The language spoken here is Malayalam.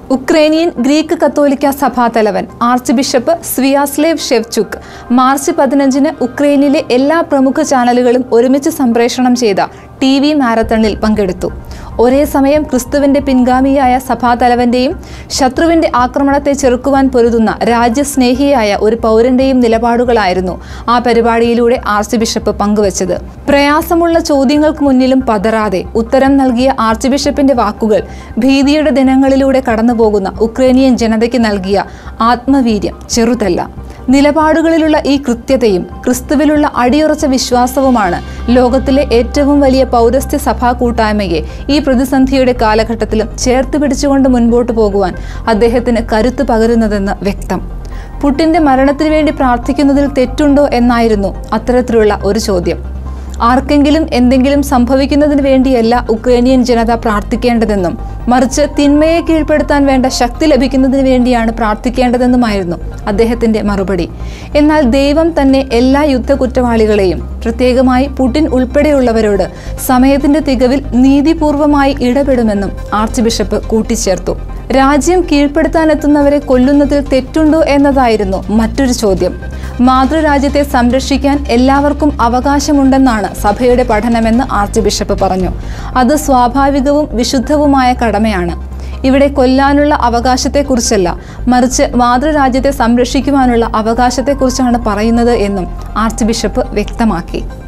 ഉക്രൈനിയൻ ഗ്രീക്ക് കത്തോലിക്ക സഭാതലവൻ archbishop Sviatoslav Shevchuk March പതിനഞ്ചിന് ഉക്രൈനിലെ എല്ലാ പ്രമുഖ ചാനലുകളും ഒരുമിച്ച് സംപ്രേഷണം ചെയ്ത ടി വി മാരത്തണിൽ പങ്കെടുത്തു ഒരേ സമയം ക്രിസ്തുവിന്റെ പിൻഗാമിയായ സഭാതലവന്റെയും ശത്രുവിന്റെ ആക്രമണത്തെ ചെറുക്കുവാൻ പൊരുതുന്ന രാജ്യസ്നേഹിയായ ഒരു പൗരന്റെയും നിലപാടുകളായിരുന്നു ആ പരിപാടിയിലൂടെ ആർച്ച് ബിഷപ്പ് പങ്കുവച്ചത് പ്രയാസമുള്ള ചോദ്യങ്ങൾക്ക് മുന്നിലും പതറാതെ ഉത്തരം നൽകിയ ആർച്ച് ബിഷപ്പിന്റെ വാക്കുകൾ ഭീതിയുടെ ദിനങ്ങളിലൂടെ കടന്നുപോകുന്ന ഉക്രൈനിയൻ ജനതയ്ക്ക് നൽകിയ ആത്മവീര്യം ചെറുതല്ല നിലപാടുകളിലുള്ള ഈ കൃത്യതയും ക്രിസ്തുവിലുള്ള അടിയുറച്ച വിശ്വാസവുമാണ് ലോകത്തിലെ ഏറ്റവും വലിയ പൗരസ്ത്യ സഭാ കൂട്ടായ്മയെ ഈ പ്രതിസന്ധിയുടെ കാലഘട്ടത്തിലും ചേർത്ത് പിടിച്ചുകൊണ്ട് മുൻപോട്ട് പോകുവാൻ അദ്ദേഹത്തിന് കരുത്ത് പകരുന്നതെന്ന് വ്യക്തം പുട്ടിന്റെ മരണത്തിനു വേണ്ടി പ്രാർത്ഥിക്കുന്നതിൽ തെറ്റുണ്ടോ എന്നായിരുന്നു അത്തരത്തിലുള്ള ഒരു ചോദ്യം ആർക്കെങ്കിലും എന്തെങ്കിലും സംഭവിക്കുന്നതിന് വേണ്ടിയല്ല ഉക്രൈനിയൻ ജനത പ്രാർത്ഥിക്കേണ്ടതെന്നും മറിച്ച് തിന്മയെ കീഴ്പ്പെടുത്താൻ വേണ്ട ശക്തി ലഭിക്കുന്നതിന് വേണ്ടിയാണ് പ്രാർത്ഥിക്കേണ്ടതെന്നുമായിരുന്നു അദ്ദേഹത്തിന്റെ മറുപടി എന്നാൽ ദൈവം തന്നെ എല്ലാ യുദ്ധ കുറ്റവാളികളെയും പ്രത്യേകമായി പുടിൻ ഉൾപ്പെടെയുള്ളവരോട് സമയത്തിന്റെ തികവിൽ നീതിപൂർവമായി ഇടപെടുമെന്നും ആർച്ച് ബിഷപ്പ് കൂട്ടിച്ചേർത്തു രാജ്യം കീഴ്പ്പെടുത്താനെത്തുന്നവരെ കൊല്ലുന്നതിൽ തെറ്റുണ്ടോ എന്നതായിരുന്നു മറ്റൊരു ചോദ്യം മാതൃരാജ്യത്തെ സംരക്ഷിക്കാൻ എല്ലാവർക്കും അവകാശമുണ്ടെന്നാണ് സഭയുടെ പഠനമെന്ന് ആർച്ച് ബിഷപ്പ് പറഞ്ഞു അത് സ്വാഭാവികവും വിശുദ്ധവുമായ കടമയാണ് ഇവിടെ കൊല്ലാനുള്ള അവകാശത്തെക്കുറിച്ചല്ല മറിച്ച് മാതൃരാജ്യത്തെ സംരക്ഷിക്കുവാനുള്ള അവകാശത്തെക്കുറിച്ചാണ് പറയുന്നത് എന്നും ആർച്ച് ബിഷപ്പ് വ്യക്തമാക്കി